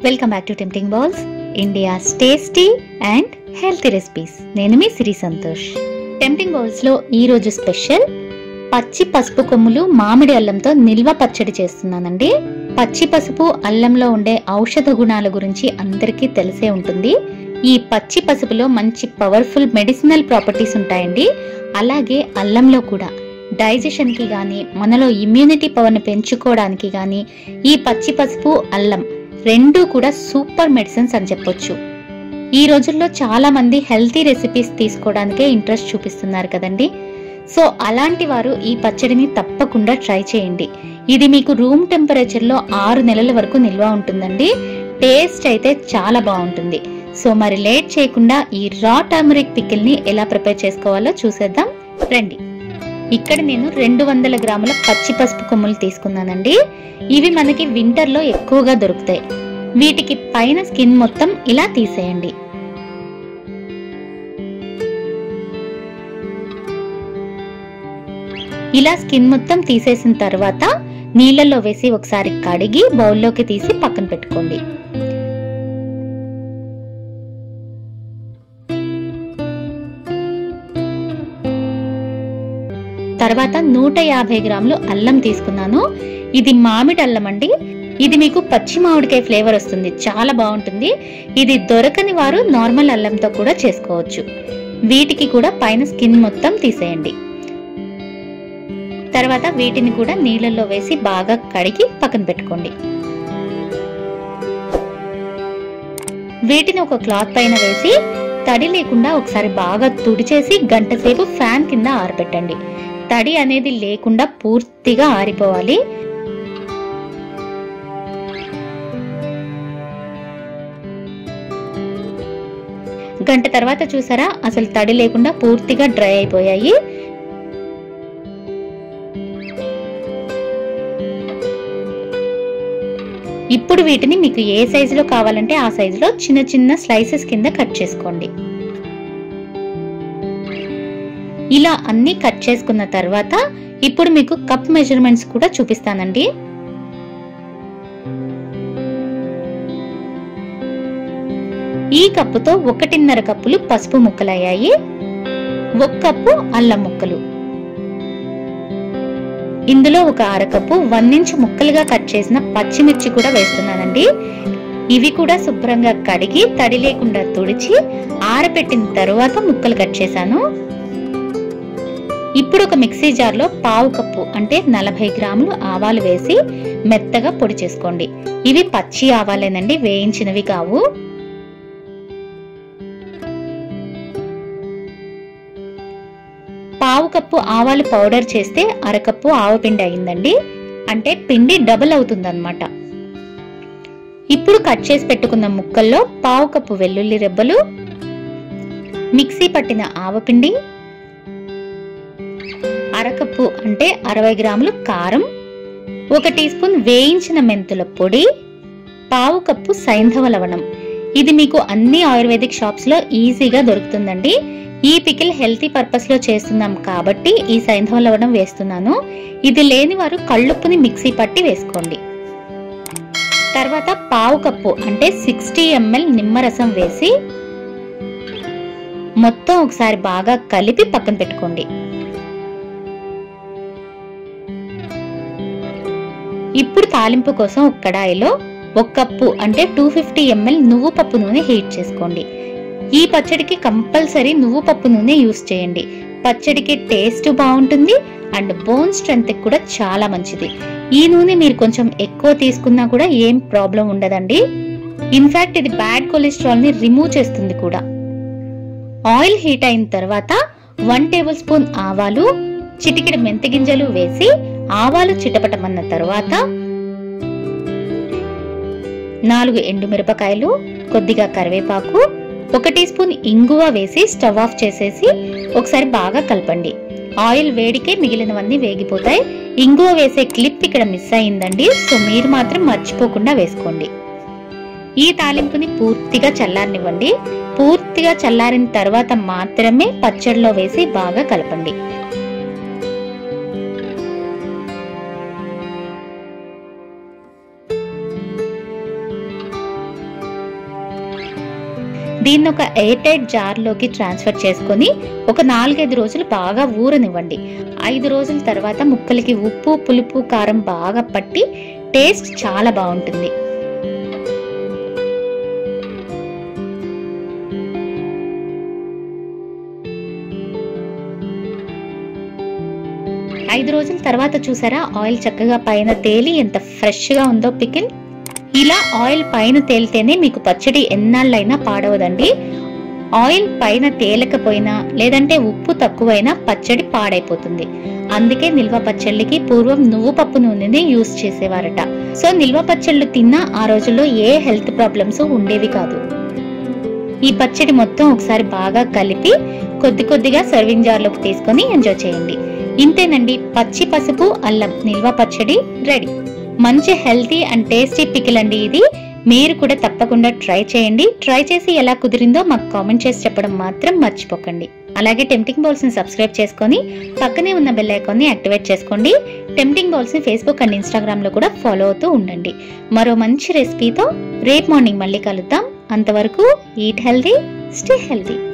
welcome back to tempting bowls India's tasty and healthy recipes నేను మీ Siri Santosh tempting bowls లో ఈ రోజు స్పెషల్ పచ్చి పసుపు కొమ్ములు మామిడి అల్లంతో నిల్వ పచ్చడి చేస్తున్నానండి పచ్చి పసుపు అల్లంలో ఉండే ఔషధ గుణాల గురించి అందరికీ తెలిసే ఉంటుంది ఈ పచ్చి పసుపులో మంచి పవర్ఫుల్ మెడిసినల్ ప్రాపర్టీస్ ఉంటాయండి అలాగే అల్లంలో కూడా డైజెషన్ కి గాని మనలో ఇమ్యూనిటీ పవర్ని పెంచుకోవడానికి గాని ఈ పచ్చి పసుపు అల్లం రెండు కూడా సూపర్ మెడిసిన్స్ అని చెప్పొచ్చు ఈ రోజుల్లో చాలా మంది హెల్తీ రెసిపీస్ తీసుకోవడానికే ఇంట్రెస్ట్ చూపిస్తున్నారు కదండి సో అలాంటి వారు ఈ పచ్చడిని తప్పకుండా ట్రై చేయండి ఇది మీకు రూమ్ టెంపరేచర్ లో ఆరు నెలల వరకు నిల్వ ఉంటుందండి టేస్ట్ అయితే చాలా బాగుంటుంది సో మరి లేట్ చేయకుండా ఈ రా టర్మరిక్ పికిల్ ని ఎలా ప్రిపేర్ చేసుకోవాలో చూసేద్దాం రండి ఇక్కడ నేను రెండు వందల గ్రాముల పచ్చి పసుపు కొమ్ములు తీసుకున్నానండి ఇవి మనకి వింటర్ లో ఎక్కువగా దొరుకుతాయి వీటికి పైన స్కిన్ మొత్తం ఇలా తీసేయండి ఇలా స్కిన్ మొత్తం తీసేసిన తర్వాత నీళ్ళల్లో వేసి ఒకసారి కడిగి బౌల్లోకి తీసి పక్కన పెట్టుకోండి తర్వాత నూట యాభై గ్రాములు అల్లం తీసుకున్నాను ఇది మామిడి అల్లం అండి ఇది మీకు పచ్చి మామిడికాయ ఫ్లేవర్ వస్తుంది చాలా బాగుంటుంది ఇది దొరకని వారు నార్మల్ అల్లంతో కూడా చేసుకోవచ్చు వీటికి కూడా పైన స్కిన్ మొత్తం తీసేయండి తర్వాత వీటిని కూడా నీళ్ళల్లో వేసి బాగా కడిగి పక్కన పెట్టుకోండి వీటిని ఒక క్లాత్ పైన వేసి తడి లేకుండా ఒకసారి బాగా తుడిచేసి గంట సేపు ఫ్యాన్ కింద ఆరబెట్టండి తడి అనేది లేకుండా పూర్తిగా ఆరిపోవాలి గంట తర్వాత చూసారా అసలు తడి లేకుండా పూర్తిగా డ్రై అయిపోయాయి ఇప్పుడు వీటిని మీకు ఏ సైజులో కావాలంటే ఆ సైజులో చిన్న చిన్న స్లైసెస్ కింద కట్ చేసుకోండి ఇలా అన్ని కట్ చేసుకున్న తర్వాత ఇప్పుడు మీకు కప్ మెజర్మెంట్స్ కూడా చూపిస్తానండి ఈ కప్పుతో ఒకటిన్నర కప్పులు పసుపు ముక్కలయ్యాయి ఒక కప్పు అల్లం ముక్కలు ఇందులో ఒక అరకప్పు వన్ ఇంచ్ ముక్కలుగా కట్ చేసిన పచ్చిమిర్చి కూడా వేస్తున్నానండి ఇవి కూడా శుభ్రంగా కడిగి తడి లేకుండా తుడిచి ఆరబెట్టిన తరువాత ముక్కలు కట్ చేశాను ఇప్పుడు ఒక మిక్సీ జార్లో పావు కప్పు అంటే నలభై గ్రాములు ఆవాలు వేసి మెత్తగా పొడి చేసుకోండి ఇవి పచ్చి ఆవాలేనండి వేయించినవి కావు పావు కప్పు ఆవాలు పౌడర్ చేస్తే అరకప్పు ఆవపిండి అయిందండి అంటే పిండి డబుల్ అవుతుందన్నమాట ఇప్పుడు కట్ చేసి పెట్టుకున్న ముక్కల్లో పావు కప్పు వెల్లుల్లి రెబ్బలు మిక్సీ పట్టిన ఆవపిండి అరకప్పు అంటే అరవై గ్రాములు కారం ఒక టీ స్పూన్ వేయించిన మెంతుల పొడి పావు కప్పు సైంధవ లవణం ఇది మీకు అన్ని ఆయుర్వేదిక్ షాప్స్ లో ఈజీగా దొరుకుతుందండి ఈ పికిల్ హెల్తీ పర్పస్ లో చేస్తున్నాం కాబట్టి ఈ సైంధవ లవణం వేస్తున్నాను ఇది లేని వారు కళ్ళుప్పుని మిక్సీ పట్టి వేసుకోండి తర్వాత పావు కప్పు అంటే సిక్స్టీ ఎంఎల్ నిమ్మరసం వేసి మొత్తం ఒకసారి బాగా కలిపి పక్కన పెట్టుకోండి ఇప్పుడు తాలింపు కోసం ఒక కడాయిలో ఒక కప్పు అంటే టూ ఫిఫ్టీ ఎంఎల్ నువ్వు పప్పు నూనె హీట్ చేసుకోండి ఈ పచ్చడికి కంపల్సరీ నువ్వు పప్పు నూనె యూస్ చేయండి పచ్చడికి టేస్ట్ బాగుంటుంది అండ్ బోన్ స్ట్రెంత్ కూడా చాలా మంచిది ఈ నూనె మీరు కొంచెం ఎక్కువ తీసుకున్నా కూడా ఏం ప్రాబ్లం ఉండదండి ఇన్ఫాక్ట్ ఇది బ్యాడ్ కొలెస్ట్రాల్ ని రిమూవ్ చేస్తుంది కూడా ఆయిల్ హీట్ అయిన తర్వాత వన్ టేబుల్ స్పూన్ ఆవాలు చిటికెడు మెంతి గింజలు వేసి ఆవాలు చిటపటమన్న తర్వాత నాలుగు ఎండుమిరపకాయలు కొద్దిగా కరివేపాకు ఒక టీ స్పూన్ ఇంగువ వేసి స్టవ్ ఆఫ్ చేసేసి ఒకసారి బాగా కలపండి ఆయిల్ వేడికే మిగిలినవన్నీ వేగిపోతాయి ఇంగువ వేసే క్లిప్ ఇక్కడ మిస్ అయిందండి సో మీరు మాత్రం మర్చిపోకుండా వేసుకోండి ఈ తాలింపుని పూర్తిగా చల్లారనివ్వండి పూర్తిగా చల్లారిన తర్వాత మాత్రమే పచ్చడిలో వేసి బాగా కలపండి దీన్ని ఒక ఎయిర్ టైట్ జార్లోకి ట్రాన్స్ఫర్ చేసుకొని ఒక నాలుగైదు రోజులు బాగా ఊరనివ్వండి ఐదు రోజుల తర్వాత ముక్కలకి ఉప్పు పులుపు కారం బాగా పట్టి టేస్ట్ చాలా బాగుంటుంది ఐదు రోజుల తర్వాత చూసారా ఆయిల్ చక్కగా పైన తేలి ఎంత ఫ్రెష్గా ఉందో పికిల్ ఇలా ఆయిల్ పైన తేలితేనే మీకు పచ్చడి ఎన్నాళ్ళైనా పాడవదండి ఆయిల్ పైన తేలకపోయినా లేదంటే ఉప్పు తక్కువైనా పచ్చడి పాడైపోతుంది అందుకే నిల్వ పచ్చళ్ళకి పూర్వం నువ్వు పప్పు నూనెని యూస్ చేసేవారట సో నిల్వ పచ్చళ్ళు తిన్నా ఆ రోజుల్లో ఏ హెల్త్ ప్రాబ్లమ్స్ ఉండేవి కాదు ఈ పచ్చడి మొత్తం ఒకసారి బాగా కలిపి కొద్ది కొద్దిగా సర్వింగ్ జార్లోకి తీసుకొని ఎంజాయ్ చేయండి ఇంతేనండి పచ్చి పసుపు అల్లం నిల్వ పచ్చడి రెడీ మంచి హెల్తీ అండ్ టేస్టీ పికిల్ అండి ఇది మీరు కూడా తప్పకుండా ట్రై చేయండి ట్రై చేసి ఎలా కుదిరిందో మాకు కామెంట్ చేసి చెప్పడం మాత్రం మర్చిపోకండి అలాగే టెంప్టింగ్ బాల్స్ ని సబ్స్క్రైబ్ చేసుకొని పక్కనే ఉన్న బెల్ ఐకాన్ ని యాక్టివేట్ చేసుకోండి టెంప్టింగ్ బాల్స్ ని ఫేస్బుక్ అండ్ ఇన్స్టాగ్రామ్ లో కూడా ఫాలో అవుతూ ఉండండి మరో మంచి రెసిపీతో రేపు మార్నింగ్ మళ్ళీ కలుద్దాం అంతవరకు ఈట్ హెల్దీ స్టే హెల్దీ